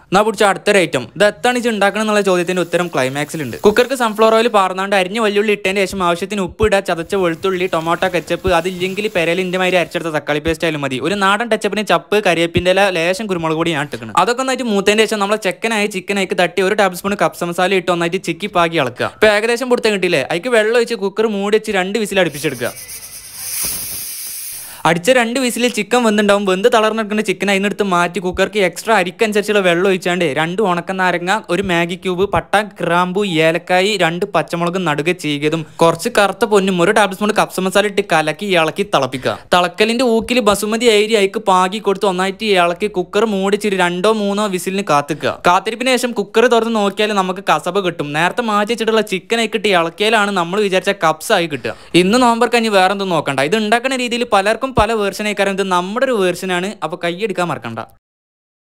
എന്നാ പിടിച്ച അടുത്തൊരു ഐറ്റം ഇത് എത്താണ് ഇത് ഉണ്ടാക്കണം എന്നുള്ള ചോദ്യത്തിന്റെ ഉത്തരം ക്ലൈമാക്സിലുണ്ട് കുക്കർക്ക് സൺഫ്ലവർ ഓയിൽ പാർന്നാണ്ട് അരിഞ്ഞ വല്യുള്ളി ഇട്ടതിന് ശേഷം ആവശ്യത്തിന് ഉപ്പ് ഇടുക ചതച്ച വെളുത്തുള്ളി ടൊമാറ്റോ കെച്ചപ്പ് അതില്ലെങ്കിൽ പെരയിൽ ഇന്ത്യ മാതിരി അരച്ചെടുത്ത തക്കാളി പേസ്റ്റ് ആയാലും മതി ഒരു നാടൻ ടച്ചപ്പിന് ചപ്പ് കരിയേപ്പിന്റെ ഇല ലേശം കുരുമുളക് പൊടി ഞാൻ ഇട്ടിക്കണം അതൊക്കെ ഒന്നായിട്ട് മൂത്തതിന് ശേഷം നമ്മളെ ചെക്കനായി ചിക്കനായി തട്ടി ഒരു ടേബിൾ സ്പൂൺ കപ്സ മസാല ഇട്ട് ഒന്നായിട്ട് ചിക്കി പാക്കി ഇളക്കുക ഇപ്പൊ ഏകദേശം പൊടുത്ത കിട്ടിയില്ലേ അതിക്ക് വെള്ളം ഒഴിച്ച് കുക്കർ മൂടി വെച്ച് രണ്ട് വിസിൽ അടുപ്പിച്ചെടുക്കുക അടിച്ച രണ്ട് വിസിലിൽ ചിക്കൻ വെന്തുണ്ടാവും വെന്ത് തളർന്നെടുക്കുന്ന ചിക്കൻ അതിനെടുത്ത് മാറ്റി കുക്കർക്ക് എക്സ്ട്രാ അരിക്കനുസരിച്ചുള്ള വെള്ളം ഒഴിച്ചാണ്ട് രണ്ട് ഉണക്ക നാരങ്ങ ഒരു മാഗി ക്യൂബ് പട്ട ഗ്രാമ്പു ഏലക്കായി രണ്ട് പച്ചമുളക് നടുക ചെയ്തതും കുറച്ച് കറുത്ത പൊന്നും ഒരു ടേബിൾ സ്പൂൺ കപ്സ മസാല ഇട്ട് കലക്കി ഇളക്കി തിളപ്പിക്കുക തിളക്കലിന്റെ ഊക്കിൽ ബസുമതി ഏരി അയക്ക് പാകി കൊടുത്ത് ഒന്നായിട്ട് ഇളക്കി കുക്കർ മൂടിച്ചിട്ട് രണ്ടോ മൂന്നോ വിസിലിന് കാത്തിക്കുക കാത്തിരിപ്പിന് ശേഷം കുക്കർ തുറന്ന് നോക്കിയാൽ നമുക്ക് കസബ കിട്ടും നേരത്തെ മാറ്റി വെച്ചിട്ടുള്ള ചിക്കൻ ആയിക്കിട്ട് ഇളക്കിയാലാണ് നമ്മൾ വിചാരിച്ച കപ്സ് ആയി കിട്ടുക ഇന്ന് നോമ്പർ കഴിഞ്ഞ് വേറെ എന്തും നോക്കണ്ട ഇത് ഉണ്ടാക്കുന്ന രീതിയിൽ പലർക്കും പല വേർഷൻ ആയിക്കാരം ഇത് നമ്മുടെ ഒരു വേർഷനാണ് അപ്പൊ കൈയെടുക്കാൻ മറക്കണ്ട